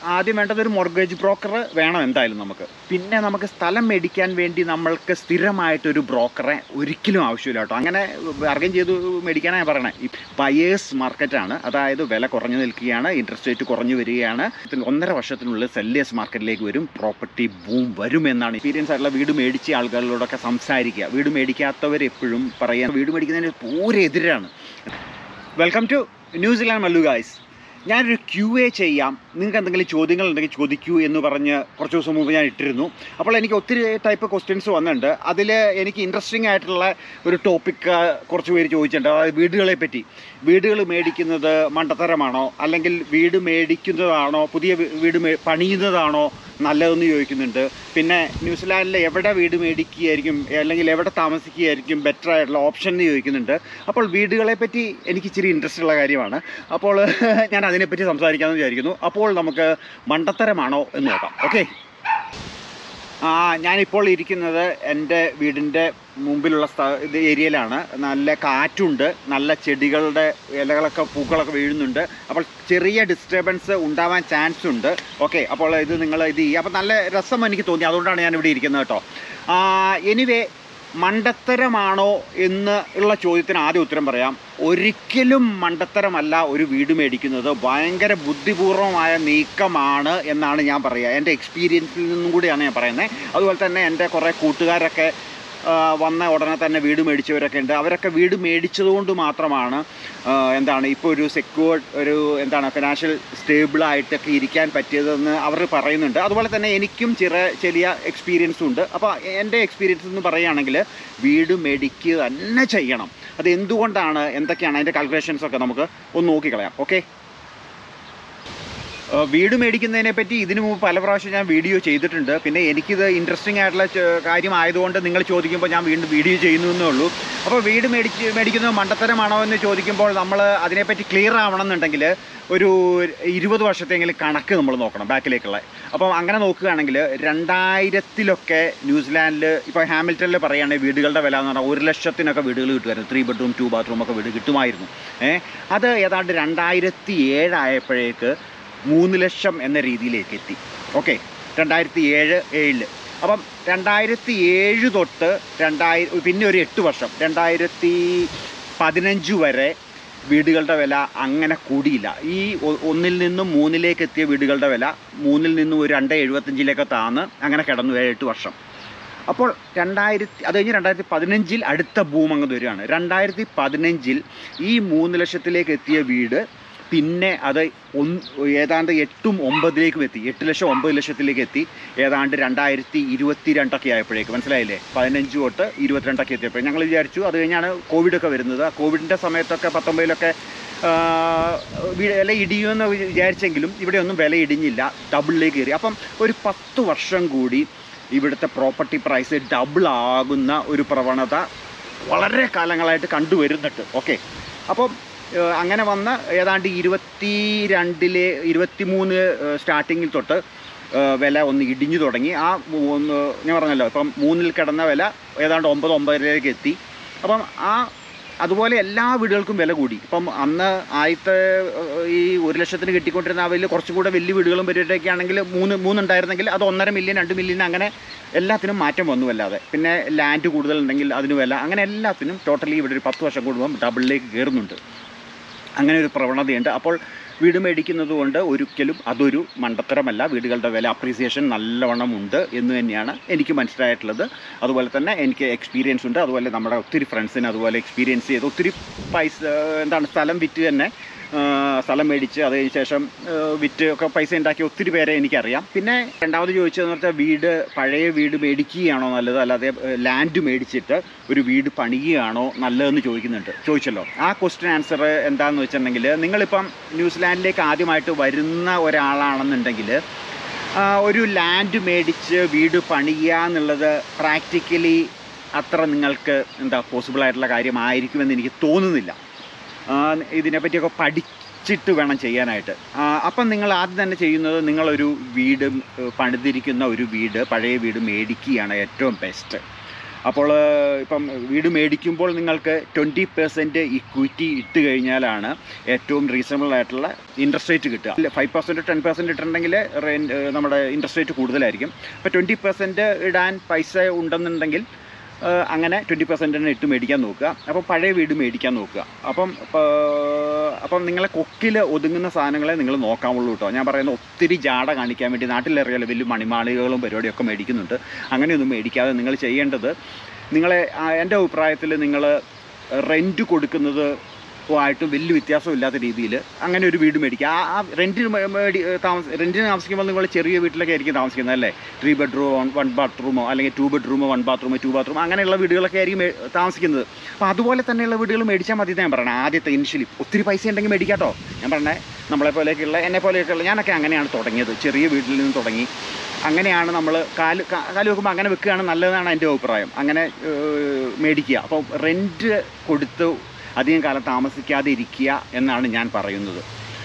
ആദ്യം വേണ്ടത് ഒരു മൊർഗേജ് ബ്രോക്കർ വേണം എന്തായാലും നമുക്ക് പിന്നെ നമുക്ക് സ്ഥലം മേടിക്കാൻ വേണ്ടി നമ്മൾക്ക് സ്ഥിരമായിട്ടൊരു ബ്രോക്കറെ ഒരിക്കലും ആവശ്യമില്ല കേട്ടോ അങ്ങനെ ബാർഗൻ ചെയ്ത് മേടിക്കാനാണ് ഞാൻ പറയണേ ഈ ബയേഴ്സ് മാർക്കറ്റാണ് അതായത് വില കുറഞ്ഞു നിൽക്കുകയാണ് ഇൻട്രസ്റ്റ് റേറ്റ് കുറഞ്ഞു വരികയാണ് ഇതിൽ ഒന്നര വർഷത്തിനുള്ളിൽ സെല്ലേഴ്സ് മാർക്കറ്റിലേക്ക് വരും പ്രോപ്പർട്ടി ബൂം വരും എന്നാണ് എക്സ്പീരിയൻസ് ആയിട്ടുള്ള വീട് മേടിച്ച ആളുകളോടൊക്കെ സംസാരിക്കുക വീട് മേടിക്കാത്തവർ എപ്പോഴും പറയാൻ വീട് മേടിക്കുന്നതിന് പൂരെ എതിരാണ് welcome to New Zealand Mallu guys ഞാനൊരു ക്യു എ ചെയ്യാം നിങ്ങൾക്ക് എന്തെങ്കിലും ചോദ്യങ്ങൾ ഉണ്ടെങ്കിൽ ചോദിക്കൂ എന്ന് പറഞ്ഞ് കുറച്ച് ദിവസം മുമ്പ് ഞാൻ ഇട്ടിരുന്നു അപ്പോൾ എനിക്ക് ഒത്തിരി ടൈപ്പ് ക്വസ്റ്റ്യൻസ് വന്നിട്ടുണ്ട് അതിൽ എനിക്ക് ഇൻട്രസ്റ്റിംഗ് ആയിട്ടുള്ള ഒരു ടോപ്പിക്ക് കുറച്ച് പേര് ചോദിച്ചിട്ടുണ്ട് അതായത് വീടുകളെ പറ്റി വീടുകൾ മേടിക്കുന്നത് മണ്ടത്തരമാണോ അല്ലെങ്കിൽ വീട് മേടിക്കുന്നതാണോ പുതിയ വീ- വീട് മേ- പണിയുന്നതാണോ നല്ലതെന്ന് ചോദിക്കുന്നുണ്ട് പിന്നെ ന്യൂസിലാൻഡിൽ എവിടെ വീട് മേടിക്കുകയായിരിക്കും അല്ലെങ്കിൽ എവിടെ താമസിക്കുകയായിരിക്കും ബെറ്റർ ആയിട്ടുള്ള ഓപ്ഷൻ എന്ന് ചോദിക്കുന്നുണ്ട് അപ്പോൾ വീടുകളെ പറ്റി എനിക്ക് ഇച്ചിരി ഇൻട്രസ്റ്റ് ഉള്ള കാര്യമാണ് അപ്പോൾ ഞാൻ അതിനെപ്പറ്റി സംസാരിക്കാമെന്ന് വിചാരിക്കുന്നു അപ്പോൾ നമുക്ക് മണ്ടത്തരമാണോ എന്ന് നോക്കാം ഓക്കെ ആ ഞാനിപ്പോൾ ഇരിക്കുന്നത് എൻ്റെ വീടിൻ്റെ മുമ്പിലുള്ള സ്ഥ ഇത് ഏരിയയിലാണ് നല്ല കാറ്റുണ്ട് നല്ല ചെടികളുടെ ഇലകളൊക്കെ പൂക്കളൊക്കെ വീഴുന്നുണ്ട് അപ്പോൾ ചെറിയ ഡിസ്റ്റർബൻസ് ഉണ്ടാവാൻ ചാൻസ് ഉണ്ട് ഓക്കെ അപ്പോൾ ഇത് നിങ്ങൾ ഇത് ചെയ്യുക അപ്പോൾ നല്ല രസം എനിക്ക് തോന്നി അതുകൊണ്ടാണ് ഞാൻ ഇവിടെ ഇരിക്കുന്നത് കേട്ടോ എനിവേ മണ്ടത്തരമാണോ എന്ന് ഉള്ള ചോദ്യത്തിന് ആദ്യം ഉത്തരം പറയാം ഒരിക്കലും മണ്ടത്തരമല്ല ഒരു വീട് മേടിക്കുന്നത് ഭയങ്കര ബുദ്ധിപൂർവമായ നീക്കമാണ് എന്നാണ് ഞാൻ പറയുക എൻ്റെ എക്സ്പീരിയൻസിൽ നിന്നും കൂടിയാണ് ഞാൻ പറയുന്നത് അതുപോലെ തന്നെ എൻ്റെ കുറേ കൂട്ടുകാരൊക്കെ ആ, വന്ന ഉടനെ തന്നെ വീട് മേടിച്ചവരൊക്കെ ഉണ്ട് അവരൊക്കെ വീട് മേടിച്ചതുകൊണ്ട് മാത്രമാണ് ആ, എന്താണ് ഇപ്പോൾ ഒരു സെക്യൂർ ഒരു എന്താണ് ഫിനാൻഷ്യൽ സ്റ്റേബിളായിട്ടൊക്കെ ഇരിക്കാൻ പറ്റിയതെന്ന് അവർ പറയുന്നുണ്ട് അതുപോലെ തന്നെ എനിക്കും ചെറിയ ചെറിയ എക്സ്പീരിയൻസും ഉണ്ട് അപ്പോൾ എൻ്റെ എക്സ്പീരിയൻസ് എന്ന് പറയുകയാണെങ്കിൽ വീട് മേടിക്കുക തന്നെ ചെയ്യണം അത് എന്തുകൊണ്ടാണ് എന്തൊക്കെയാണ് അതിൻ്റെ കാൽക്കുലേഷൻസ് ഒക്കെ നമുക്ക് ഒന്ന് നോക്കിക്കളയാം ഓക്കെ ഏഹ് വീട് മേടിക്കുന്നതിനെ പറ്റി ഇതിനു മുമ്പ് പല പ്രാവശ്യം ഞാൻ വീഡിയോ ചെയ്തിട്ടുണ്ട് പിന്നെ എനിക്കിത് ഇൻട്രസ്റ്റിംഗ് ആയിട്ടുള്ള ചെ- കാര്യമായതുകൊണ്ട് നിങ്ങൾ ചോദിക്കുമ്പോൾ ഞാൻ വീണ്ടും വീഡിയോ ചെയ്യുന്നു എന്നേ ഉള്ളൂ അപ്പോൾ വീട് മേടിച്ച് മേടിക്കുന്നത് മണ്ടത്തരമാണോ എന്ന് ചോദിക്കുമ്പോൾ നമ്മൾ അതിനെപ്പറ്റി ക്ലിയർ ആവണമെന്നുണ്ടെങ്കിൽ ഒരു ഇരുപത് വർഷത്തെങ്കിലും കണക്ക് നമ്മൾ നോക്കണം ബാക്കിലേക്കുള്ള അപ്പം അങ്ങനെ നോക്കുകയാണെങ്കിൽ രണ്ടായിരത്തിലൊക്കെ ന്യൂസിലാൻഡിൽ ഇപ്പോൾ ഹാമിൽട്ടണിൽ പറയുകയാണെങ്കിൽ വീടുകളുടെ വില എന്ന് പറഞ്ഞാൽ ഒരു ലക്ഷത്തിനൊക്കെ വീടുകൾ കിട്ടുമായിരുന്നു ത്രീ ബെഡ്റൂം ടു ബാത്റൂം ഒക്കെ വീട് കിട്ടുമായിരുന്നു ഏഹ് അത് ഏതാണ്ട് രണ്ടായിരത്തി ഏഴായപ്പോഴേക്ക് മൂന്ന് ലക്ഷം എന്ന രീതിയിലേക്ക് എത്തി ഓക്കെ രണ്ടായിരത്തി ഏഴ് ഏഴില് അപ്പം രണ്ടായിരത്തി ഏഴ് തൊട്ട് രണ്ടായിരം പിന്നെ ഒരു എട്ട് വർഷം രണ്ടായിരത്തി പതിനഞ്ച് വരെ വീടുകളുടെ വില അങ്ങനെ കൂടിയില്ല ഈ ഒ- ഒന്നിൽ നിന്നും മൂന്നിലേക്ക് എത്തിയ വീടുകളുടെ വില മൂന്നിൽ നിന്നും ഒരു രണ്ട് എഴുപത്തഞ്ചിലേക്ക് താന്ന് അങ്ങനെ കിടന്നു ഏഴ് എട്ട് വർഷം അപ്പോൾ രണ്ടായിരത്തി അത് കഴിഞ്ഞ് രണ്ടായിരത്തി പതിനഞ്ചിൽ അടുത്ത ബൂം അങ്ങ് വരികയാണ് രണ്ടായിരത്തി പതിനഞ്ചിൽ ഈ മൂന്ന് ലക്ഷത്തിലേക്ക് എത്തിയ വീട് പിന്നെ അത് ഒന്ന് ഏതാണ്ട് എട്ടും ഒമ്പതിലേക്കും എത്തി എട്ട് ലക്ഷം ഒമ്പത് ലക്ഷത്തിലേക്ക് എത്തി ഏതാണ്ട് രണ്ടായിരത്തി ഇരുപത്തി രണ്ടൊക്കെ ആയപ്പോഴേക്ക് മനസ്സിലായില്ലേ പതിനഞ്ച് തൊട്ട് ഇരുപത്തിരണ്ടൊക്കെ എത്തിയപ്പോൾ ഞങ്ങൾ വിചാരിച്ചു അത് കഴിഞ്ഞാണ് കോവിഡൊക്കെ വരുന്നത് ആ കോവിഡിൻ്റെ സമയത്തൊക്കെ പത്തൊമ്പതിലൊക്കെ ആ, വി- വില ഇടിയുമെന്ന് വിചാരിച്ചെങ്കിലും ഇവിടെ ഒന്നും വില ഇടിഞ്ഞില്ല ഡബിളിലേക്ക് കയറി അപ്പം ഒരു പത്ത് വർഷം കൂടി ഇവിടുത്തെ പ്രോപ്പർട്ടി പ്രൈസ് ഡബിൾ ആകുന്ന ഒരു പ്രവണത വളരെ കാലങ്ങളായിട്ട് കണ്ടുവരുന്നുണ്ട് ഓക്കെ അപ്പം ഏഹ്, അങ്ങനെ വന്ന ഏതാണ്ട് ഇരുപത്തി രണ്ടിലെ ഇരുപത്തി മൂന്ന് സ്റ്റാർട്ടിങ്ങിൽ തൊട്ട് ഏഹ്, വില ഒന്ന് ഇടിഞ്ഞു തുടങ്ങി ആ ഒന്ന് ഞാൻ പറഞ്ഞല്ലോ ഇപ്പം മൂന്നിൽ കിടന്ന വില ഏതാണ്ട് ഒമ്പത് ഒമ്പതിലേക്ക് എത്തി അപ്പം ആ അതുപോലെ എല്ലാ വീടുകൾക്കും വില കൂടി ഇപ്പം അന്ന് ആദ്യത്തെ ഏഹ്, ഈ ഒരു ലക്ഷത്തിന് കിട്ടിക്കൊണ്ടിരുന്ന അവയിൽ കുറച്ചും കൂടെ വലിയ വീടുകളും പരിപാടിയൊക്കെ ആണെങ്കിൽ മൂന്ന് മൂന്നുണ്ടായിരുന്നെങ്കിൽ അത് ഒന്നര മില്യൺ രണ്ട് മില്യൺ അങ്ങനെ എല്ലാത്തിനും മാറ്റം വന്നു അല്ലാതെ പിന്നെ ലാൻഡ് കൂടുതലുണ്ടെങ്കിൽ അതിന് വില അങ്ങനെ എല്ലാത്തിനും ടോട്ടലി ഇവിടെ ഒരു പത്ത് വർഷം കൂടുമ്പം ഡബിളിലേക്ക് കയറുന്നുണ്ട് അങ്ങനെ ഒരു പ്രവണതയുണ്ട് അപ്പോൾ വീട് മേടിക്കുന്നത് കൊണ്ട് ഒരിക്കലും അതൊരു മണ്ടത്തരമല്ല വീടുകളുടെ വില അപ്രീസിയേഷൻ നല്ലവണ്ണം ഉണ്ട് എന്ന് തന്നെയാണ് എനിക്ക് മനസ്സിലായിട്ടുള്ളത് അതുപോലെ തന്നെ എനിക്ക് എക്സ്പീരിയൻസ് ഉണ്ട് അതുപോലെ നമ്മുടെ ഒത്തിരി ഫ്രണ്ട്സിന് അതുപോലെ എക്സ്പീരിയൻസ് ചെയ്ത് ഒത്തിരി പൈസ എന്താണ് സ്ഥലം വിറ്റ് തന്നെ ആ, സ്ഥലം മേടിച്ച് അതിന് ശേഷം ആ, വിറ്റ് ഒക്കെ പൈസ ഉണ്ടാക്കിയ ഒത്തിരി പേരെ എനിക്കറിയാം പിന്നെ രണ്ടാമത് ചോദിച്ചതെന്ന് വെച്ചാൽ വീട് പഴയ വീട് മേടിക്കുകയാണോ നല്ലത് അല്ലാതെ ലാൻഡ് മേടിച്ചിട്ട് ഒരു വീട് പണിയുകയാണോ നല്ലതെന്ന് ചോദിക്കുന്നുണ്ട് ചോദിച്ചല്ലോ ആ ക്വസ്റ്റ്യൻ ആൻസർ എന്താണെന്ന് വെച്ചിട്ടുണ്ടെങ്കിൽ നിങ്ങളിപ്പം ന്യൂസിലാൻഡിലേക്ക് ആദ്യമായിട്ട് വരുന്ന ഒരാളാണെന്നുണ്ടെങ്കിൽ ആ, ഒരു ലാൻഡ് മേടിച്ച് വീട് പണിയുക എന്നുള്ളത് പ്രാക്ടിക്കലി അത്ര നിങ്ങൾക്ക് എന്താ പോസിബിൾ ആയിട്ടുള്ള കാര്യമായിരിക്കുമെന്ന് എനിക്ക് തോന്നുന്നില്ല ആ, ഇതിനെപ്പറ്റിയൊക്കെ പഠിച്ചിട്ട് വേണം ചെയ്യാനായിട്ട് ആ, അപ്പം നിങ്ങൾ ആദ്യം തന്നെ ചെയ്യുന്നത് നിങ്ങളൊരു വീട് ഏഹ്, പണിതിരിക്കുന്ന ഒരു വീട് പഴയ വീട് മേടിക്കുകയാണ് ഏറ്റവും ബെസ്റ്റ് അപ്പോൾ ഏഹ്, ഇപ്പം വീട് മേടിക്കുമ്പോൾ നിങ്ങൾക്ക് ട്വൻറ്റി പെർസെൻറ്റ് ഇക്വിറ്റി ഇട്ട് കഴിഞ്ഞാലാണ് ഏറ്റവും റീസണബിൾ ആയിട്ടുള്ള ഇൻട്രസ്റ്റ് റേറ്റ് കിട്ടുക ഫൈവ് പെർസെൻറ്റ് ടെൻ പെർസെൻറ്റ് ഇട്ടിട്ടുണ്ടെങ്കിൽ റെൻറ്റ് നമ്മുടെ ഇൻട്രസ്റ്റ് റേറ്റ് കൂടുതലായിരിക്കും അപ്പോൾ ട്വൻറ്റി പെർസെൻറ്റ് ഇടാൻ പൈസ ഉണ്ടെന്നുണ്ടെങ്കിൽ ഏഹ്, അങ്ങനെ ട്വൻറ്റി പെർസെൻറ്റ് തന്നെ ഇട്ട് മേടിക്കാൻ നോക്കുക അപ്പോൾ പഴയ വീട് മേടിക്കാൻ നോക്കുക അപ്പം ഏഹ്, അപ്പം നിങ്ങളെ കൊക്കിൽ ഒതുങ്ങുന്ന സാധനങ്ങളെ നിങ്ങൾ നോക്കാവുള്ളൂ കേട്ടോ ഞാൻ പറയുന്നത് ഒത്തിരി ജാട കാണിക്കാൻ വേണ്ടി നാട്ടിലറിയാലോ വലിയ മണിമാളികകളും പരിപാടിയൊക്കെ മേടിക്കുന്നുണ്ട് അങ്ങനെയൊന്നും മേടിക്കാതെ നിങ്ങൾ ചെയ്യേണ്ടത് നിങ്ങളെ ആ, എൻ്റെ അഭിപ്രായത്തിൽ നിങ്ങൾ റെൻറ്റ് കൊടുക്കുന്നത് ആയിട്ടും വലിയ വ്യത്യാസമില്ലാത്ത രീതിയിൽ അങ്ങനെ ഒരു വീട് മേടിക്കുക ആ ആ റെൻറ്റിന് മേ- മേടി താമസ റെൻറ്റിന് താമസിക്കുമ്പോൾ നിങ്ങൾ ചെറിയ വീട്ടിലൊക്കെ ആയിരിക്കും താമസിക്കുന്നത് അല്ലേ ത്രീ ബെഡ്റൂം വൺ ബാത്റൂമോ അല്ലെങ്കിൽ ടു ബെഡ്റൂമോ വൺ ബാത്റൂമോ ടു ബാത്റൂം അങ്ങനെയുള്ള വീടുകളൊക്കെ ആയിരിക്കും മേ- താമസിക്കുന്നത് അപ്പോൾ അതുപോലെ തന്നെയുള്ള വീടുകൾ മേടിച്ചാൽ മതി എന്ന് ഞാൻ പറയണേ ആദ്യത്തെ ഇനിഷ്യലി ഒത്തിരി പൈസ ഉണ്ടെങ്കിൽ മേടിക്കാട്ടോ ഞാൻ പറഞ്ഞേ നമ്മളെ പോലെയൊക്കെയുള്ള എന്നെ പോലെയൊക്കെയുള്ള ഞാനൊക്കെ അങ്ങനെയാണ് തുടങ്ങിയത് ചെറിയ വീട്ടിൽ നിന്ന് തുടങ്ങി അങ്ങനെയാണ് നമ്മൾ കാല് കാ- കാല് വെക്കുമ്പോൾ അങ്ങനെ വെക്കുകയാണ് നല്ലതെന്നാണ് എൻ്റെ അഭിപ്രായം അങ്ങനെ ഏഹ്, മേടിക്കുക അപ്പോൾ റെൻറ്റ് കൊടുത്ത് അധികം കാലം താമസിക്കാതെ ഇരിക്കുക എന്നാണ് ഞാൻ പറയുന്നത്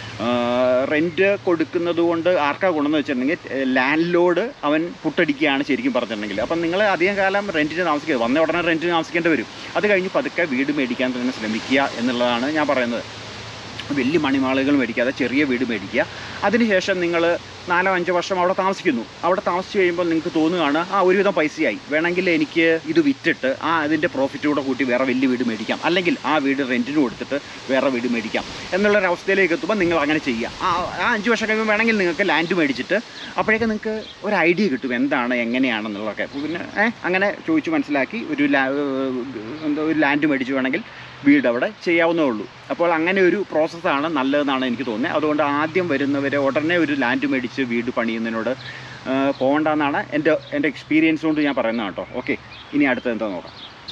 റെൻറ്റ് കൊടുക്കുന്നത് കൊണ്ട് ആർക്കാ ഗുണമെന്ന് വെച്ചിട്ടുണ്ടെങ്കിൽ ലാൻഡ് ലോഡ് അവൻ പുട്ടടിക്കുകയാണ് ശരിക്കും പറഞ്ഞിട്ടുണ്ടെങ്കിൽ അപ്പം നിങ്ങൾ അധികം കാലം റെൻറ്റിന് താമസിക്കുക വന്ന ഉടനെ റെൻറ്റിന് താമസിക്കേണ്ടി വരും അത് കഴിഞ്ഞ് പതുക്കെ വീട് മേടിക്കാൻ തന്നെ ശ്രമിക്കുക എന്നുള്ളതാണ് ഞാൻ പറയുന്നത് വലിയ മണിമാളുകൾ മേടിക്കാതെ ചെറിയ വീട് മേടിക്കുക അതിനുശേഷം നിങ്ങൾ നാലോ അഞ്ചോ വർഷം അവിടെ താമസിക്കുന്നു അവിടെ താമസിച്ച് കഴിയുമ്പോൾ നിങ്ങൾക്ക് തോന്നുകയാണ് ആ ഒരുവിധം പൈസയായി വേണമെങ്കിൽ എനിക്ക് ഇത് വിറ്റിട്ട് ആ അതിൻ്റെ പ്രോഫിറ്റ് കൂടെ കൂട്ടി വേറെ വലിയ വീട് മേടിക്കാം അല്ലെങ്കിൽ ആ വീട് റെൻറ്റിന് കൊടുത്തിട്ട് വേറെ വീട് മേടിക്കാം എന്നുള്ളൊരവസ്ഥയിലേക്ക് എത്തുമ്പോൾ നിങ്ങൾ അങ്ങനെ ചെയ്യുക ആ ആ അഞ്ച് വർഷം കഴിയുമ്പോൾ വേണമെങ്കിൽ നിങ്ങൾക്ക് ലാൻഡ് മേടിച്ചിട്ട് അപ്പോഴേക്കും നിങ്ങൾക്ക് ഒരു ഐഡിയ കിട്ടും എന്താണ് എങ്ങനെയാണെന്നുള്ളതൊക്കെ അപ്പോൾ പിന്നെ ഏഹ് അങ്ങനെ ചോദിച്ച് മനസ്സിലാക്കി ഒരു ലാ എന്താ ഒരു ലാൻഡ് മേടിച്ച് വേണമെങ്കിൽ വീട് അവിടെ ചെയ്യാവുന്നേ ഉള്ളൂ അപ്പോൾ അങ്ങനെ ഒരു പ്രോസസ്സാണ് നല്ലതെന്നാണ് എനിക്ക് തോന്നുന്നത് അതുകൊണ്ട് ആദ്യം വരുന്നവരെ ഉടനെ ഒരു ലാൻഡ് മേടിച്ച് വീട് പണിയുന്നതിനോട് ആ, പോകണ്ടെന്നാണ് എൻ്റെ എൻ്റെ എക്സ്പീരിയൻസ് കൊണ്ട് ഞാൻ പറയുന്നത് കേട്ടോ ഓക്കെ ഇനി അടുത്തത് എന്താ നോക്കാം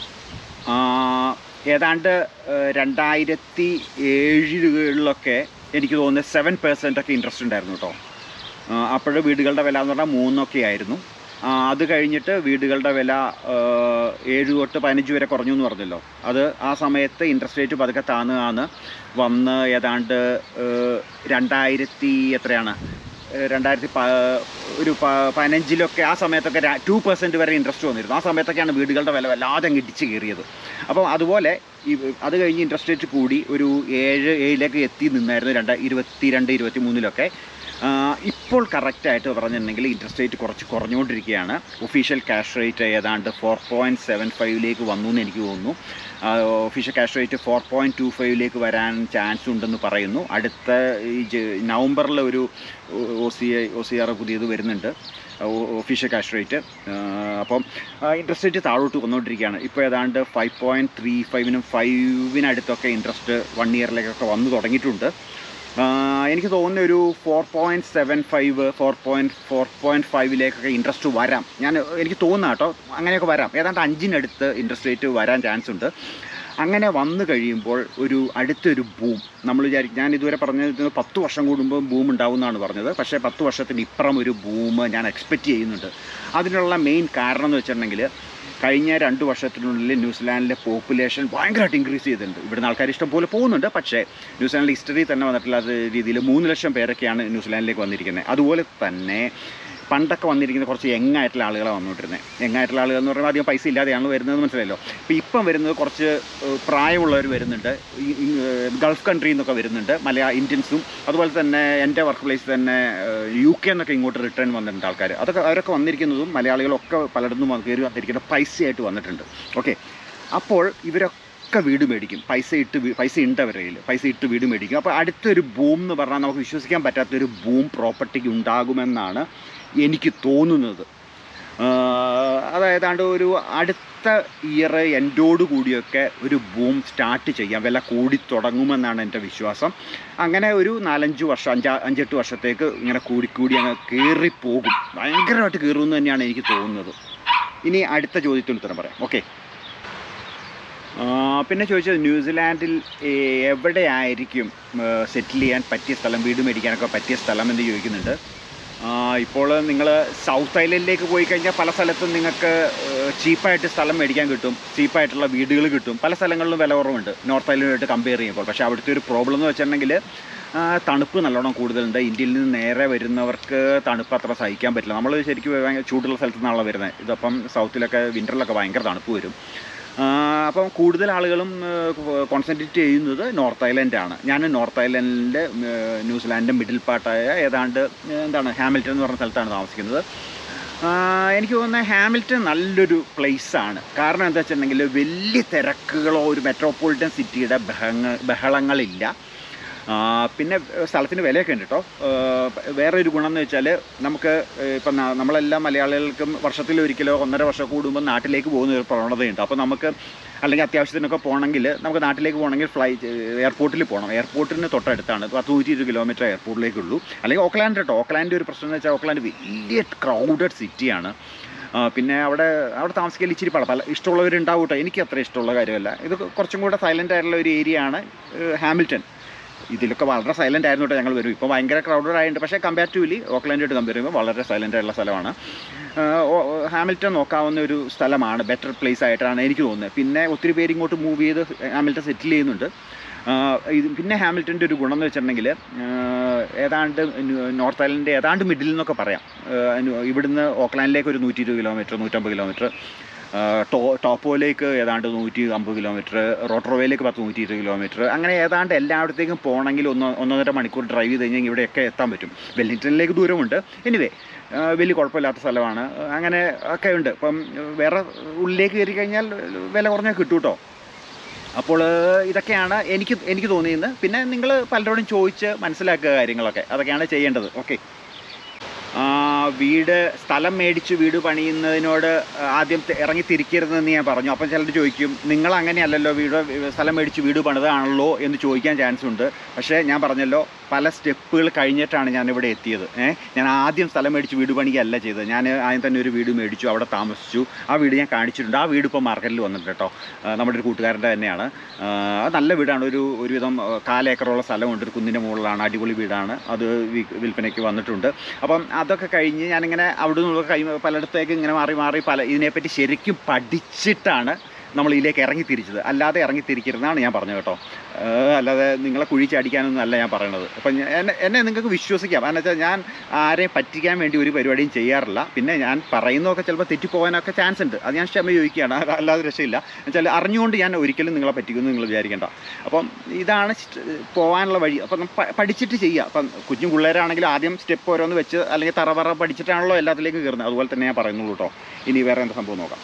ആ, ഏതാണ്ട് ആ, രണ്ടായിരത്തി ഏഴിലൊക്കെ എനിക്ക് തോന്നുന്നത് സെവൻ പെർസെൻ്റ് ഒക്കെ ഇൻട്രസ്റ്റ് ഉണ്ടായിരുന്നു കേട്ടോ അപ്പോൾ വീടുകളുടെ വില എന്ന് പറഞ്ഞാൽ മൂന്നൊക്കെ ആയിരുന്നു ആ, അത് കഴിഞ്ഞിട്ട് വീടുകളുടെ വില ആ, ഏഴ് തൊട്ട് പതിനഞ്ച് വരെ കുറഞ്ഞു എന്ന് പറഞ്ഞല്ലോ അത് ആ സമയത്ത് ഇൻട്രസ്റ്റ് റേറ്റ് പതുക്കെ താന്ന് താന്ന് വന്ന് ഏതാണ്ട് ആ, രണ്ടായിരത്തി എത്രയാണ് ആ, രണ്ടായിരത്തി പ ഒരു പ- പതിനഞ്ചിലൊക്കെ ആ സമയത്തൊക്കെ ടു പെർസെൻറ്റ് വരെ ഇൻട്രസ്റ്റ് വന്നിരുന്നു ആ സമയത്തൊക്കെയാണ് വീടുകളുടെ വില വല്ലാതെ അങ്ങ് ഇടിച്ച് കയറിയത് അപ്പോൾ അതുപോലെ ഈ അത് കഴിഞ്ഞ് ഇൻട്രസ്റ്റ് റേറ്റ് കൂടി ഒരു ഏഴ് ഏഴിലേക്ക് എത്തി നിന്നായിരുന്നു രണ്ട് ഇരുപത്തി രണ്ട് ഇരുപത്തി മൂന്നിലൊക്കെ ആ, ഇപ്പോൾ കറക്റ്റായിട്ട് പറഞ്ഞിട്ടുണ്ടെങ്കിൽ ഇൻട്രസ്റ്റ് റേറ്റ് കുറച്ച് കുറഞ്ഞുകൊണ്ടിരിക്കുകയാണ് ഒഫീഷ്യൽ ക്യാഷ് റേറ്റ് ഏതാണ്ട് ഫോർ പോയിൻറ്റ് സെവൻ ഫൈവിലേക്ക് വന്നു എന്ന് എനിക്ക് തോന്നുന്നു official cash rate four point two ഫൈവിലേക്ക് വരാൻ ചാൻസ് ഉണ്ടെന്ന് പറയുന്നു അടുത്ത ഈ ജ- നവംബറിൽ ഒരു O C I O C R പുതിയത് വരുന്നുണ്ട് ഒഫീഷ്യൽ ക്യാഷ് റേറ്റ് അപ്പം ഇൻട്രസ്റ്റ് റേറ്റ് താഴോട്ട് വന്നുകൊണ്ടിരിക്കുകയാണ് ഇപ്പോൾ ഏതാണ്ട് ഫൈവ് പോയിൻറ്റ് ത്രീ ഫൈവിനും ഫൈവിനടുത്തൊക്കെ ഇൻട്രസ്റ്റ് വൺ ഇയറിലേക്കൊക്കെ വന്നു തുടങ്ങിയിട്ടുണ്ട് ആ, എനിക്ക് തോന്നുന്ന ഒരു four point seven five four point four point ഫൈവിലേക്കൊക്കെ ഇൻട്രസ്റ്റ് വരാം ഞാൻ എനിക്ക് തോന്നുന്ന കേട്ടോ അങ്ങനെയൊക്കെ വരാം ഏതാണ്ട് അഞ്ചിനടുത്ത് ഇൻട്രസ്റ്റ് റേറ്റ് വരാൻ ചാൻസ് ഉണ്ട് അങ്ങനെ വന്നു കഴിയുമ്പോൾ ഒരു അടുത്തൊരു ബൂം നമ്മൾ വിചാരിക്കും ഞാൻ ഇതുവരെ പറഞ്ഞത് പത്ത് വർഷം കൂടുമ്പോൾ ബൂം ഉണ്ടാവും എന്നാണ് പറഞ്ഞത് പക്ഷേ പത്ത് വർഷത്തിന് ഇപ്പുറം ഒരു ബൂം ഞാൻ എക്സ്പെക്റ്റ് ചെയ്യുന്നുണ്ട് അതിനുള്ള മെയിൻ കാരണം എന്ന് വെച്ചിട്ടുണ്ടെങ്കിൽ കഴിഞ്ഞ രണ്ട് വർഷത്തിനുള്ളിൽ ന്യൂസിലാൻഡിലെ പോപ്പുലേഷൻ ഭയങ്കരമായിട്ട് ഇൻക്രീസ് ചെയ്തിട്ടുണ്ട് ഇവിടുന്ന് ആൾക്കാർ ഇഷ്ടം പോലെ പോകുന്നുണ്ട് പക്ഷേ ന്യൂസിലാൻഡിൽ ഹിസ്റ്ററി തന്നെ വന്നിട്ടില്ലാത്ത രീതിയിൽ മൂന്ന് ലക്ഷം പേരൊക്കെയാണ് ന്യൂസിലാൻഡിലേക്ക് വന്നിരിക്കുന്നത് അതുപോലെ തന്നെ പണ്ടൊക്കെ വന്നിരിക്കുന്ന കുറച്ച് യങ് ആയിട്ടുള്ള ആളുകളാണ് വന്നുകൊണ്ടിരുന്നത് യങ് ആയിട്ടുള്ള ആളുകൾ എന്ന് പറയുമ്പോൾ അധികം പൈസ ഇല്ലാതെയാണ് വരുന്നത് മനസ്സിലായല്ലോ ഇപ്പോൾ ഇപ്പം വരുന്നത് കുറച്ച് ഏഹ്, പ്രായമുള്ളവർ വരുന്നുണ്ട് ഈ- ഈ, ഏഹ്, ഗൾഫ് കൺട്രിയിൽ നിന്നൊക്കെ വരുന്നുണ്ട് മലയാ ഇന്ത്യൻസും അതുപോലെ തന്നെ എൻ്റെ വർക്ക് പ്ലേസ് തന്നെ ഏഹ്, യു കെ എന്നൊക്കെ ഇങ്ങോട്ട് റിട്ടേൺ വന്നിട്ടുണ്ട് ആൾക്കാർ അതൊക്കെ അവരൊക്കെ വന്നിരിക്കുന്നതും മലയാളികളൊക്കെ പലയിടത്തും വന്ന് കയറി വന്നിരിക്കുന്ന പൈസയായിട്ട് വന്നിട്ടുണ്ട് ഓക്കെ അപ്പോൾ ഇവരൊക്കെ വീട് മേടിക്കും പൈസ ഇട്ട് വീ- പൈസ ഉണ്ട് അവരുടെ കയ്യിൽ പൈസ ഇട്ട് വീട് മേടിക്കും അപ്പോൾ അടുത്തൊരു ബൂം എന്ന് പറഞ്ഞാൽ നമുക്ക് വിശ്വസിക്കാൻ പറ്റാത്തൊരു ബൂം പ്രോപ്പർട്ടിക്ക് ഉണ്ടാകുമെന്നാണ് എനിക്ക് തോന്നുന്നത് ആഹ് അതായതാണ്ട് ഒരു അടുത്ത ഇയർ എൻഡോട് കൂടിയൊക്കെ ഒരു ബൂം സ്റ്റാർട്ട് ചെയ്യാം വില കൂടി തുടങ്ങുമെന്നാണ് എൻ്റെ വിശ്വാസം അങ്ങനെ ഒരു നാലഞ്ച് വർഷം അഞ്ചാ അഞ്ചെട്ട് വർഷത്തേക്ക് ഇങ്ങനെ കൂടിക്കൂടി അങ്ങ് കയറിപ്പോകും ഭയങ്കരമായിട്ട് കയറുമെന്ന് തന്നെയാണ് എനിക്ക് തോന്നുന്നത് ഇനി അടുത്ത ചോദ്യത്തിന് ഉത്തരം പറയാം ഓക്കെ പിന്നെ ചോദിച്ചത് ന്യൂസിലാൻഡിൽ ഏ- എവിടെയായിരിക്കും സെറ്റിൽ ചെയ്യാൻ പറ്റിയ സ്ഥലം വീട് മേടിക്കാനൊക്കെ പറ്റിയ സ്ഥലം എന്ന് ചോദിക്കുന്നുണ്ട് ആ, ഇപ്പോൾ നിങ്ങൾ സൗത്ത് ഐലൻഡിലേക്ക് പോയി കഴിഞ്ഞാൽ പല സ്ഥലത്തും നിങ്ങൾക്ക് ചീപ്പായിട്ട് സ്ഥലം മേടിക്കാൻ കിട്ടും ചീപ്പായിട്ടുള്ള വീടുകൾ കിട്ടും പല സ്ഥലങ്ങളിലും വില കുറവുണ്ട് നോർത്ത് ഐലൻഡുമായിട്ട് കമ്പയർ ചെയ്യുമ്പോൾ പക്ഷേ അവിടുത്തെ ഒരു പ്രോബ്ലം എന്ന് വെച്ചിട്ടുണ്ടെങ്കിൽ ആ, തണുപ്പ് നല്ലോണം കൂടുതലുണ്ട് ഇന്ത്യയിൽ നിന്ന് നേരെ വരുന്നവർക്ക് തണുപ്പ് അത്ര സഹിക്കാൻ പറ്റില്ല നമ്മൾ ശരിക്കും ഭയങ്കര ചൂടുള്ള സ്ഥലത്തു നിന്നാണല്ലോ വരുന്നത് ഇതപ്പം സൗത്തിലൊക്കെ വിൻ്ററിലൊക്കെ ഭയങ്കര തണുപ്പ് വരും ആ, അപ്പം കൂടുതൽ ആളുകളും കോൺസെൻട്രേറ്റ് ചെയ്യുന്നത് നോർത്ത് ഐലൻഡാണ് ഞാൻ നോർത്ത് ഐലൻഡിൻ്റെ ന്യൂസിലാൻഡിൻ്റെ മിഡിൽ പാർട്ടായ ഏതാണ്ട് ഏ, എന്താണ് ഹാമിൽട്ടൺ എന്ന് പറഞ്ഞ സ്ഥലത്താണ് താമസിക്കുന്നത് ആ, എനിക്ക് തോന്നുന്നത് ഹാമിൽട്ടൺ നല്ലൊരു പ്ലേസാണ് കാരണം എന്താ വെച്ചിട്ടുണ്ടെങ്കിൽ വലിയ തിരക്കുകളോ ഒരു മെട്രോപൊളിറ്റൻ സിറ്റിയുടെ ബഹങ്ങ ബഹളങ്ങളില്ല ആ, പിന്നെ സ്ഥലത്തിന് വിലയൊക്കെ ഉണ്ട് കേട്ടോ വേറെ ഒരു ഗുണം എന്ന് വെച്ചാൽ നമുക്ക് ഇപ്പം ന- നമ്മളെല്ലാം മലയാളികൾക്കും വർഷത്തിൽ ഒരിക്കലോ ഒന്നര വർഷം കൂടുമ്പോൾ നാട്ടിലേക്ക് പോകുന്ന ഒരു പ്രവണതയുണ്ട് അപ്പോൾ നമുക്ക് അല്ലെങ്കിൽ അത്യാവശ്യത്തിനൊക്കെ പോകണമെങ്കിൽ നമുക്ക് നാട്ടിലേക്ക് പോകണമെങ്കിൽ ഫ്ലൈറ്റ് എയർപോർട്ടിൽ പോകണം എയർപോർട്ടിന് തൊട്ടടുത്താണ് പത്ത് നൂറ്റി ഇരുപത് കിലോമീറ്റർ എയർപോർട്ടിലേക്കുള്ളൂ അല്ലെങ്കിൽ ഓക്ലാൻഡ് കേട്ടോ ഓക്ലാൻഡ് ഒരു പ്രശ്നം എന്ന് വെച്ചാൽ ഓക്ലാൻഡ് വലിയ ക്രൗഡഡ് സിറ്റിയാണ് ആ, പിന്നെ അവിടെ അവിടെ താമസിക്കൽ ഇച്ചിരി പല പല ഇഷ്ടമുള്ളവരുണ്ടാവും കേട്ടോ എനിക്ക് അത്ര ഇഷ്ടമുള്ള കാര്യമല്ല ഇത് കുറച്ചും കൂടെ സൈലൻ്റ് ആയിട്ടുള്ള ഒരു ഏരിയ ആണ് ഏഹ്, ഹാമിൽട്ടൺ ഇതിലൊക്കെ വളരെ സൈലൻ്റ് ആയിരുന്നു കേട്ടോ ഞങ്ങൾ വരും ഇപ്പോൾ ഭയങ്കര ക്രൗഡഡ് ആയിട്ടുണ്ട് പക്ഷേ കമ്പാരിറ്റീവ്ലി ഓക്ലാൻഡായിട്ട് കമ്പയർ ചെയ്യുമ്പോൾ വളരെ സൈലൻ്റ് ആയിട്ടുള്ള സ്ഥലമാണ് ആഹ് ഓ- ഓ- ഹാമിൽട്ടൺ നോക്കാവുന്ന ഒരു സ്ഥലമാണ് ബെറ്റർ പ്ലേസ് ആയിട്ടാണ് എനിക്ക് തോന്നുന്നത് പിന്നെ ഒത്തിരി പേര് ഇങ്ങോട്ട് മൂവ് ചെയ്ത് ഹാമിൽട്ടൺ സെറ്റിൽ ചെയ്യുന്നുണ്ട് ആഹ് ഇത് പിന്നെ ഹാമിൽട്ടൻ്റെ ഒരു ഗുണം എന്ന് വെച്ചിട്ടുണ്ടെങ്കിൽ ആഹ് ഏതാണ്ട് ന്യൂ- നോർത്ത് ഐലൻഡ് ഏതാണ്ട് മിഡിൽ എന്നൊക്കെ പറയാം ആഹ് ന്യൂ- ഇവിടുന്ന് ഓക്ലാൻഡിലേക്ക് ഒരു നൂറ്റി ഇരുപത് കിലോമീറ്റർ നൂറ്റമ്പത് കിലോമീറ്റർ ടോ ടോപ്പോയിലേക്ക് ഏതാണ്ട് നൂറ്റി അമ്പത് കിലോമീറ്റർ റോട്ടറോവയിലേക്ക് പത്ത് നൂറ്റി ഇരുപത് കിലോമീറ്റർ അങ്ങനെ ഏതാണ്ട് എല്ലായിടത്തേക്കും പോകണമെങ്കിൽ ഒന്ന് ഒന്നൊന്നര മണിക്കൂർ ഡ്രൈവ് ചെയ്ത് കഴിഞ്ഞാൽ ഇവിടെയൊക്കെ എത്താൻ പറ്റും വെല്ലിംഗ്ടണിലേക്ക് ദൂരമുണ്ട് എനിവേ വലിയ കുഴപ്പമില്ലാത്ത സ്ഥലമാണ് അങ്ങനെ ഒക്കെ ഉണ്ട് ഇപ്പം വേറെ ഉള്ളിലേക്ക് കയറി കഴിഞ്ഞാൽ വില കുറഞ്ഞാൽ കിട്ടും കേട്ടോ അപ്പോൾ ഇതൊക്കെയാണ് എനിക്ക് എനിക്ക് തോന്നിയത് പിന്നെ നിങ്ങൾ പലരോടും ചോദിച്ച് മനസ്സിലാക്കുക കാര്യങ്ങളൊക്കെ അതൊക്കെയാണ് ചെയ്യേണ്ടത് ഓക്കെ വീട് സ്ഥലം മേടിച്ച് വീട് പണിയുന്നതിനോട് ആദ്യം തി- ഇറങ്ങി തിരിക്കരുതെന്ന് ഞാൻ പറഞ്ഞു അപ്പം ചിലർ ചോദിക്കും നിങ്ങൾ അങ്ങനെയല്ലല്ലോ വീട് സ്ഥലം മേടിച്ച് വീട് പണിതാണല്ലോ എന്ന് ചോദിക്കാൻ ചാൻസ് ഉണ്ട് പക്ഷേ ഞാൻ പറഞ്ഞല്ലോ പല സ്റ്റെപ്പുകൾ കഴിഞ്ഞിട്ടാണ് ഞാൻ ഇവിടെ എത്തിയത് ഏ ഞാൻ ആദ്യം സ്ഥലം മേടിച്ച് വീട് പണിയല്ല ചെയ്തത് ഞാൻ ആദ്യം തന്നെ ഒരു വീട് മേടിച്ചു അവിടെ താമസിച്ചു ആ വീട് ഞാൻ കാണിച്ചിട്ടുണ്ട് ആ വീട് ഇപ്പോൾ മാർക്കറ്റിൽ വന്നിട്ടുണ്ട് കേട്ടോ ആ, നമ്മുടെ ഒരു കൂട്ടുകാരൻ്റെ തന്നെയാണ് ആ, അത് നല്ല വീടാണ് ഒരു ഒരുവിധം ആ, കാലേക്കറുള്ള സ്ഥലമുണ്ട് ഒരു കുന്നിൻ്റെ മുകളിലാണ് അടിപൊളി വീടാണ് അത് വി- വിൽപ്പനയ്ക്ക് വന്നിട്ടുണ്ട് അപ്പം അതൊക്കെ കഴിഞ്ഞ് ഞാനിങ്ങനെ അവിടെ നിന്ന് കൈ പലയിടത്തേക്ക് ഇങ്ങനെ മാറി മാറി പല ഇതിനെപ്പറ്റി ശരിക്കും പഠിച്ചിട്ടാണ് നമ്മൾ ഇതിലേക്ക് ഇറങ്ങി തിരിച്ചത് അല്ലാതെ ഇറങ്ങി തിരിക്കരുതെന്നാണ് ഞാൻ പറഞ്ഞത് കേട്ടോ ഏഹ് അല്ലാതെ നിങ്ങളെ കുഴി ചാടിക്കാനൊന്നും അല്ല ഞാൻ പറയണത് അപ്പം ഞാൻ- എന്നെ എന്നെ നിങ്ങൾക്ക് വിശ്വസിക്കാം കാരണം വെച്ചാൽ ഞാൻ ആരെയും പറ്റിക്കാൻ വേണ്ടി ഒരു പരിപാടിയും ചെയ്യാറില്ല പിന്നെ ഞാൻ പറയുന്നതൊക്കെ ചിലപ്പോൾ തെറ്റിപ്പോകാനൊക്കെ ചാൻസ് ഉണ്ട് അത് ഞാൻ ക്ഷമ ചോദിക്കുകയാണ് അത് അല്ലാതെ രക്ഷയില്ല എന്നുവെച്ചാൽ അറിഞ്ഞുകൊണ്ട് ഞാൻ ഒരിക്കലും നിങ്ങളെ പറ്റിക്കുമെന്ന് നിങ്ങൾ വിചാരിക്കേണ്ട അപ്പം ഇതാണ് സ്റ്റ്- പോകാനുള്ള വഴി അപ്പം നം- പ- പഠിച്ചിട്ട് ചെയ്യുക അപ്പം കുഞ്ഞു പിള്ളേരാണെങ്കിൽ ആദ്യം സ്റ്റെപ്പ് ഓരോന്ന് വെച്ച് അല്ലെങ്കിൽ തറവറ പഠിച്ചിട്ടാണല്ലോ എല്ലാത്തിലേക്കും കയറുന്നത് അതുപോലെ തന്നെ ഞാൻ പറയുന്നുള്ളൂ കേട്ടോ ഇനി വേറെ എന്താ സംഭവം നോക്കാം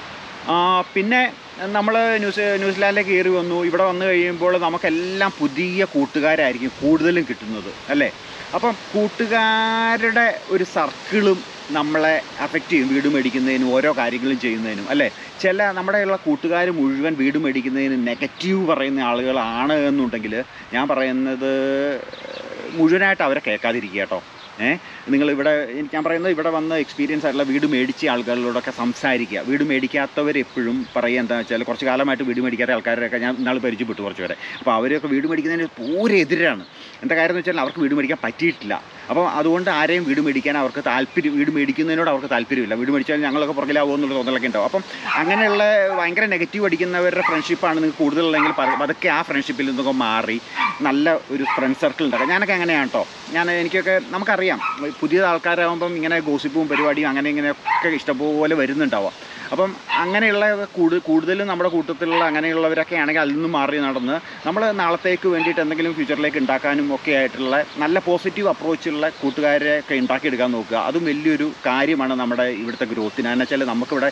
ആ, പിന്നെ നമ്മൾ ന്യൂസ് ന്യൂസിലാൻഡിലേക്ക് കയറി വന്നു ഇവിടെ വന്നു കഴിയുമ്പോൾ നമുക്കെല്ലാം പുതിയ കൂട്ടുകാരായിരിക്കും കൂടുതലും കിട്ടുന്നത് അല്ലേ അപ്പം കൂട്ടുകാരുടെ ഒരു സർക്കിളും നമ്മളെ അഫക്റ്റ് ചെയ്യും വീട് മേടിക്കുന്നതിനും ഓരോ കാര്യങ്ങളും ചെയ്യുന്നതിനും അല്ലേ ചില നമ്മുടെയുള്ള കൂട്ടുകാർ മുഴുവൻ വീട് മേടിക്കുന്നതിന് നെഗറ്റീവ് പറയുന്ന ആളുകളാണ് എന്നുണ്ടെങ്കിൽ ഞാൻ പറയുന്നത് മുഴുവനായിട്ട് അവരെ കേൾക്കാതിരിക്കുക കേട്ടോ ഏഹ് നിങ്ങൾ ഇവിടെ എനിക്ക് ഞാൻ പറയുന്നത് ഇവിടെ വന്ന് എക്സ്പീരിയൻസ് ആയിട്ടുള്ള വീട് മേടിച്ച ആളുകളോടൊക്കെ സംസാരിക്കുക വീട് മേടിക്കാത്തവർ എപ്പോഴും പറയുക എന്താ വെച്ചാൽ കുറച്ച് കാലമായിട്ട് വീട് മേടിക്കാത്ത ആൾക്കാരൊക്കെ ഞാൻ ഇന്നാൾ പരിചയപ്പെട്ടു കുറച്ച് പേരെ അപ്പോൾ അവരൊക്കെ വീട് മേടിക്കുന്നതിന് പൂരെ എതിരാണ് എന്താ കാര്യം എന്ന് വെച്ചാൽ അവർക്ക് വീട് മേടിക്കാൻ പറ്റിയിട്ടില്ല അപ്പോൾ അതുകൊണ്ട് ആരെയും വീട് മേടിക്കാൻ അവർക്ക് താല്പര്യം വീട് മേടിക്കുന്നതിനോട് അവർക്ക് താല്പര്യമില്ല വീട് മേടിച്ചാൽ ഞങ്ങളൊക്കെ പുറകിലാവുമോ എന്നുള്ള തോന്നലൊക്കെ ഉണ്ടാവും അപ്പം അങ്ങനെയുള്ള ഭയങ്കര നെഗറ്റീവ് അടിക്കുന്നവരുടെ ഫ്രണ്ട്ഷിപ്പാണ് നിങ്ങൾക്ക് കൂടുതലുള്ളെങ്കിൽ പ- അതൊക്കെ ആ ഫ്രണ്ട്ഷിപ്പിൽ നിന്നൊക്കെ മാറി നല്ല ഒരു ഫ്രണ്ട് സർക്കിൾ ഉണ്ടാക്കുക ഞാനൊക്കെ അങ്ങനെയാണ് കേട്ടോ ഞാൻ എനിക്കൊക്കെ നമുക്കറിയാം പുതിയ ആൾക്കാരാകുമ്പം ഇങ്ങനെ ഗോസിപ്പും പരിപാടിയും അങ്ങനെ ഇങ്ങനെയൊക്കെ ഇഷ്ടംപോലെ വരുന്നുണ്ടാവാം അപ്പം അങ്ങനെയുള്ള കൂടുതൽ കൂടുതലും നമ്മുടെ കൂട്ടത്തിലുള്ള അങ്ങനെയുള്ളവരൊക്കെ ആണെങ്കിൽ അതിൽ നിന്ന് മാറി നടന്ന് നമ്മൾ നാളത്തേക്ക് വേണ്ടിയിട്ട് എന്തെങ്കിലും ഫ്യൂച്ചറിലേക്ക് ഉണ്ടാക്കാനും ഒക്കെ ആയിട്ടുള്ള നല്ല പോസിറ്റീവ് അപ്രോച്ചുള്ള കൂട്ടുകാരെ ഒക്കെ ഉണ്ടാക്കിയെടുക്കാൻ നോക്കുക അതും വലിയൊരു കാര്യമാണ് നമ്മുടെ ഇവിടുത്തെ ഗ്രോത്തിന് എന്ന് വെച്ചാൽ നമുക്കിവിടെ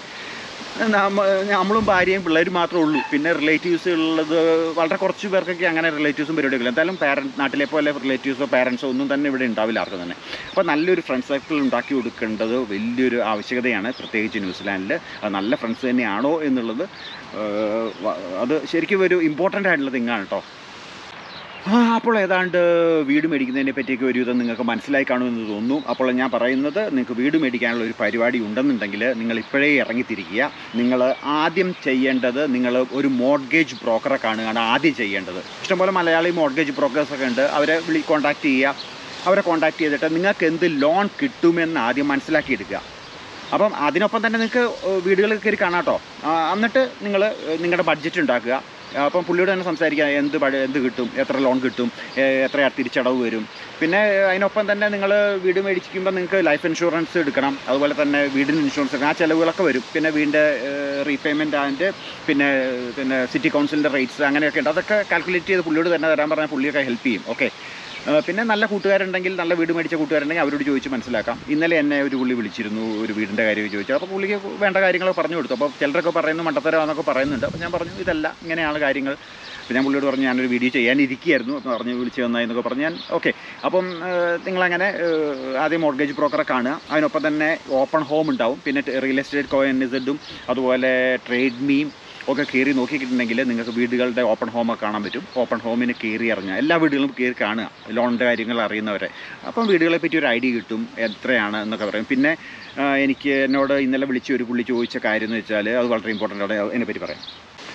നമ്മ നമ്മളും ഭാര്യയും പിള്ളേരും മാത്രമേ ഉള്ളൂ പിന്നെ റിലേറ്റീവ്സ് ഉള്ളത് വളരെ കുറച്ച് പേർക്കൊക്കെ അങ്ങനെ റിലേറ്റീവ്സും പരിപാടികളില്ല എന്തായാലും പാരൻറ്റ് നാട്ടിലെ പോലെ റിലേറ്റീവ്സോ പാരൻസോ ഒന്നും തന്നെ ഇവിടെ ഉണ്ടാവില്ല ആർക്കും തന്നെ അപ്പോൾ നല്ലൊരു ഫ്രണ്ട് സർക്കിൾ ഉണ്ടാക്കി കൊടുക്കേണ്ടത് വലിയൊരു ആവശ്യകതയാണ് പ്രത്യേകിച്ച് ന്യൂസിലാൻഡിൽ അത് നല്ല ഫ്രണ്ട്സ് തന്നെയാണോ എന്നുള്ളത് ഏഹ്, വ- അത് ശരിക്കും ഒരു ഇമ്പോർട്ടൻ്റ് ആയിട്ടുള്ള തിങ്ങാണ് കേട്ടോ ആ അപ്പോൾ ഏതാണ്ട് വീട് മേടിക്കുന്നതിനെ പറ്റിയൊക്കെ ഒരു വിധം നിങ്ങൾക്ക് മനസ്സിലായി കാണുമെന്ന് തോന്നുന്നു അപ്പോൾ ഞാൻ പറയുന്നത് നിങ്ങൾക്ക് വീട് മേടിക്കാനുള്ള ഒരു പരിപാടി ഉണ്ടെന്നുണ്ടെങ്കിൽ നിങ്ങൾ ഇപ്പോഴേ ഇറങ്ങിത്തിരിക്കുക നിങ്ങൾ ആദ്യം ചെയ്യേണ്ടത് നിങ്ങൾ ഒരു മോഡ്ഗേജ് ബ്രോക്കറെ കാണുകയാണ് ആദ്യം ചെയ്യേണ്ടത് ഇഷ്ടംപോലെ മലയാളി മോഡ്ഗേജ് ബ്രോക്കേഴ്സൊക്കെ ഉണ്ട് അവരെ വിളി കോൺടാക്റ്റ് ചെയ്യുക അവരെ കോൺടാക്ട് ചെയ്തിട്ട് നിങ്ങൾക്ക് എന്ത് ലോൺ കിട്ടുമെന്ന് ആദ്യം മനസ്സിലാക്കിയെടുക്കുക അപ്പം അതിനൊപ്പം തന്നെ നിങ്ങൾക്ക് വീടുകളിൽ കയറി കാണാം കേട്ടോ ആ, എന്നിട്ട് നിങ്ങൾ നിങ്ങളുടെ ബഡ്ജറ്റ് ഉണ്ടാക്കുക അപ്പം പുള്ളിയോട് തന്നെ സംസാരിക്കാം എന്ത് പഴ എന്ത് കിട്ടും എത്ര ലോൺ കിട്ടും ഏ, എത്ര തിരിച്ചടവ് വരും പിന്നെ അതിനൊപ്പം തന്നെ നിങ്ങൾ വീട് മേടിക്കുമ്പോൾ നിങ്ങൾക്ക് ലൈഫ് ഇൻഷുറൻസ് എടുക്കണം അതുപോലെ തന്നെ വീടിന് ഇൻഷുറൻസ് എടുക്കണം ആ ചിലവുകളൊക്കെ വരും പിന്നെ വീടിൻ്റെ റീപേയ്മെൻറ്റ് ആൻഡ് പിന്നെ പിന്നെ സിറ്റി കൗൺസിലിൻ്റെ റേറ്റ്സ് അങ്ങനെയൊക്കെ ഉണ്ട് അതൊക്കെ കാൽക്കുലേറ്റ് ചെയ്ത് പുള്ളിയോട് തന്നെ തരാൻ പറഞ്ഞാൽ പുള്ളിയൊക്കെ ഹെൽപ്പ് ചെയ്യും ഓക്കെ പിന്നെ നല്ല കൂട്ടുകാരുണ്ടെങ്കിൽ നല്ല വീട് മേടിച്ച കൂട്ടുകാരുണ്ടെങ്കിൽ അവരോട് ചോദിച്ച് മനസ്സിലാക്കാം ഇന്നലെ എന്നെ ഒരു പുള്ളി വിളിച്ചിരുന്നു ഒരു വീടിൻ്റെ കാര്യം ചോദിച്ചു അപ്പോൾ പുള്ളിക്ക് വേണ്ട കാര്യങ്ങൾ പറഞ്ഞു കൊടുത്തു അപ്പോൾ ചിലരൊക്കെ പറയുന്നു മണ്ടത്തരമാണെന്നൊക്കെ പറയുന്നുണ്ട് അപ്പോൾ ഞാൻ പറഞ്ഞു ഇതല്ല ഇങ്ങനെയാണ് കാര്യങ്ങൾ അപ്പോൾ ഞാൻ പുള്ളിയോട് പറഞ്ഞു ഞാനൊരു വീഡിയോ ചെയ്യാനിരിക്കുകയായിരുന്നു അപ്പോൾ പറഞ്ഞു വിളിച്ച് വന്നായി എന്നൊക്കെ പറഞ്ഞു ഞാൻ ഓക്കെ അപ്പം ഏഹ്, നിങ്ങളങ്ങനെ ഏഹ്, ആദ്യം മോർഗേജ് ബ്രോക്കറെ കാണുക അതിനൊപ്പം തന്നെ ഓപ്പൺ ഹോം ഉണ്ടാവും പിന്നെ റിയൽ എസ്റ്റേറ്റ് കോയിനിസഡും അതുപോലെ ട്രേഡ് മീം ഒക്കെ കയറി നോക്കിയിട്ടുണ്ടെങ്കിൽ നിങ്ങൾക്ക് വീടുകളുടെ ഓപ്പൺ ഹോമൊക്കെ കാണാൻ പറ്റും ഓപ്പൺ ഹോമിന് കയറി ഇറങ്ങുക എല്ലാ വീടുകളും കയറി കാണുക ലോണിൻ്റെ കാര്യങ്ങൾ അറിയുന്നവരെ അപ്പം വീടുകളെ പറ്റി ഒരു ഐഡിയ കിട്ടും എത്രയാണ് എന്നൊക്കെ പറയും പിന്നെ ആ, എനിക്ക് എന്നോട് ഇന്നലെ വിളിച്ച് ഒരു പുള്ളി ചോദിച്ച കാര്യം എന്ന് വെച്ചാൽ അത് വളരെ ഇമ്പോർട്ടൻ്റ് ആണ് അതിനെപ്പറ്റി പറയാം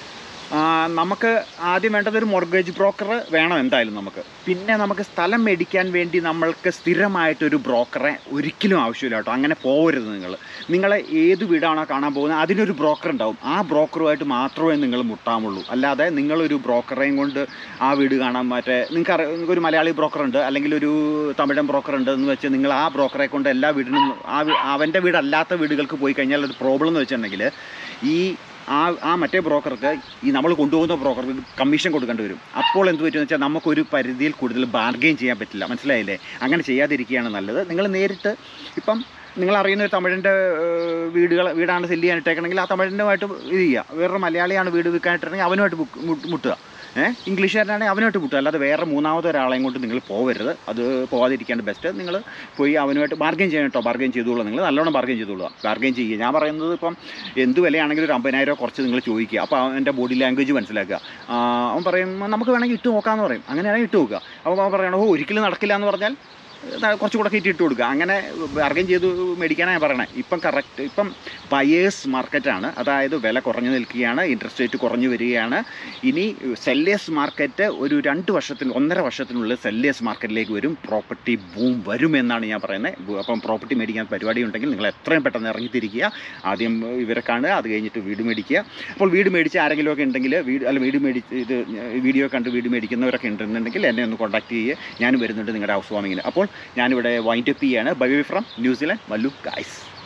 ആ, നമുക്ക് ആദ്യം വേണ്ടത് ഒരു മൊർഗേജ് ബ്രോക്കർ വേണം എന്തായാലും നമുക്ക് പിന്നെ നമുക്ക് സ്ഥലം മേടിക്കാൻ വേണ്ടി നമ്മൾക്ക് സ്ഥിരമായിട്ടൊരു ബ്രോക്കറെ ഒരിക്കലും ആവശ്യമില്ല കേട്ടോ അങ്ങനെ പോകരുത് നിങ്ങൾ നിങ്ങൾ ഏത് വീടാണോ കാണാൻ പോകുന്നത് അതിനൊരു ബ്രോക്കർ ഉണ്ടാവും ആ ബ്രോക്കറുമായിട്ട് മാത്രമേ നിങ്ങൾ മുട്ടാമുള്ളൂ അല്ലാതെ നിങ്ങളൊരു ബ്രോക്കറേയും കൊണ്ട് ആ വീട് കാണാൻ മറ്റേ നിങ്ങൾക്ക് അറിയാം നിങ്ങൾക്ക് ഒരു മലയാളി ബ്രോക്കർ ഉണ്ട് അല്ലെങ്കിൽ ഒരു തമിഴൻ ബ്രോക്കർ ഉണ്ട് എന്ന് വെച്ച് നിങ്ങൾ ആ ബ്രോക്കറെ കൊണ്ട് എല്ലാ വീടിനും ആ വീ- അവൻ്റെ വീടല്ലാത്ത വീടുകൾക്ക് പോയി കഴിഞ്ഞാൽ ഒരു പ്രോബ്ലം എന്ന് വെച്ചിട്ടുണ്ടെങ്കിൽ ഈ ആ ആ മറ്റേ ബ്രോക്കർക്ക് ഈ നമ്മൾ കൊണ്ടുപോകുന്ന ബ്രോക്കർക്ക് കമ്മീഷൻ കൊടുക്കേണ്ടി വരും അപ്പോൾ എന്ത് പറ്റുമെന്ന് വെച്ചാൽ നമുക്കൊരു പരിധിയിൽ കൂടുതൽ ബാർഗെയിൻ ചെയ്യാൻ പറ്റില്ല മനസ്സിലായില്ലേ അങ്ങനെ ചെയ്യാതിരിക്കുകയാണ് നല്ലത് നിങ്ങൾ നേരിട്ട് ഇപ്പം നിങ്ങൾ അറിയുന്ന ഒരു തമിഴിൻ്റെ വീടുകൾ വീടാണ് സെല്ല് ചെയ്യാനിട്ടേക്കണമെങ്കിൽ ആ തമിഴിൻ്റെമായിട്ട് ഇത് ചെയ്യുക വേറൊരു മലയാളിയാണ് വീട് വിൽക്കാനിട്ടുണ്ടെങ്കിൽ അവനുമായിട്ട് ബുക്ക് മുട്ട്- മുട്ടുക ഏഹ് ഇംഗ്ലീഷുകാരനാണെങ്കിൽ അവനുമായിട്ട് മുട്ടുക അല്ലാതെ വേറെ മൂന്നാമത് ഒരാളെയും കൊണ്ട് നിങ്ങൾ പോകരുത് അത് പോകാതിരിക്കാണ്ട് ബെസ്റ്റ് നിങ്ങൾ പോയി അവനുമായിട്ട് ബാർഗെയിൻ ചെയ്യണം കേട്ടോ ബാർഗെയിൻ ചെയ്തോളൂ നിങ്ങൾ നല്ലോണം ബാർഗെയിൻ ചെയ്തോളുക ബാർഗെയിൻ ചെയ്യുക ഞാൻ പറയുന്നത് ഇപ്പം എന്ത് വിലയാണെങ്കിലും ഒരു അമ്പതിനായിരം കുറച്ച് നിങ്ങൾ ചോദിക്കുക അപ്പോൾ അവൻ്റെ ബോഡി ലാംഗ്വേജ് മനസ്സിലാക്കുക ആ, അവൻ പറയും നമുക്ക് വേണമെങ്കിൽ ഇട്ട് നോക്കാമെന്ന് പറയും അങ്ങനെയാണെങ്കിൽ ഇട്ട് നോക്കുക അപ്പോൾ അവൻ പറയണം ഓ ഒരിക്കലും നടക്കില്ല എന്ന് പറഞ്ഞാൽ ദാ കുറച്ചുകൂടെ കയറ്റി ഇട്ട് കൊടുക്കുക അങ്ങനെ ബാർഗൈൻ ചെയ്ത് മേടിക്കാനാണ് ഞാൻ പറയണേ ഇപ്പം കറക്റ്റ് ഇപ്പം ബയേഴ്സ് മാർക്കറ്റാണ് അതായത് വില കുറഞ്ഞു നിൽക്കുകയാണ് ഇൻട്രസ്റ്റ് റേറ്റ് കുറഞ്ഞു വരികയാണ് ഇനി സെല്ലേഴ്സ് മാർക്കറ്റ് ഒരു രണ്ട് വർഷത്തിന് ഒന്നര വർഷത്തിനുള്ളിൽ സെല്ലേഴ്സ് മാർക്കറ്റിലേക്ക് വരും പ്രോപ്പർട്ടി ബൂം വരുമെന്നാണ് ഞാൻ പറയുന്നത് അപ്പം പ്രോപ്പർട്ടി മേടിക്കാൻ പരിപാടി ഉണ്ടെങ്കിൽ നിങ്ങൾ എത്രയും പെട്ടെന്ന് ഇറങ്ങിത്തിരിക്കുക ആദ്യം ഇവരെ കാണുക അത് കഴിഞ്ഞിട്ട് വീട് മേടിക്കുക അപ്പോൾ വീട് മേടിച്ച് ആരെങ്കിലുമൊക്കെ ഉണ്ടെങ്കിൽ വീട് അല്ല വീട് മേടിച്ച് ഇത് വീഡിയോ കണ്ട് വീട് മേടിക്കുന്നവരൊക്കെ ഉണ്ടെന്നുണ്ടെങ്കിൽ എന്നെ ഒന്ന് കോൺടാക്ട് ചെയ്യുക ഞാൻ വരുന്നുണ്ട് നിങ്ങളുടെ ഹൗസ് വാമിങ്ങിന് അപ്പോൾ ഞാനിവിടെ വൈൻഡപ്പ് ചെയ്യാണ് bye from New Zealand Mallu guys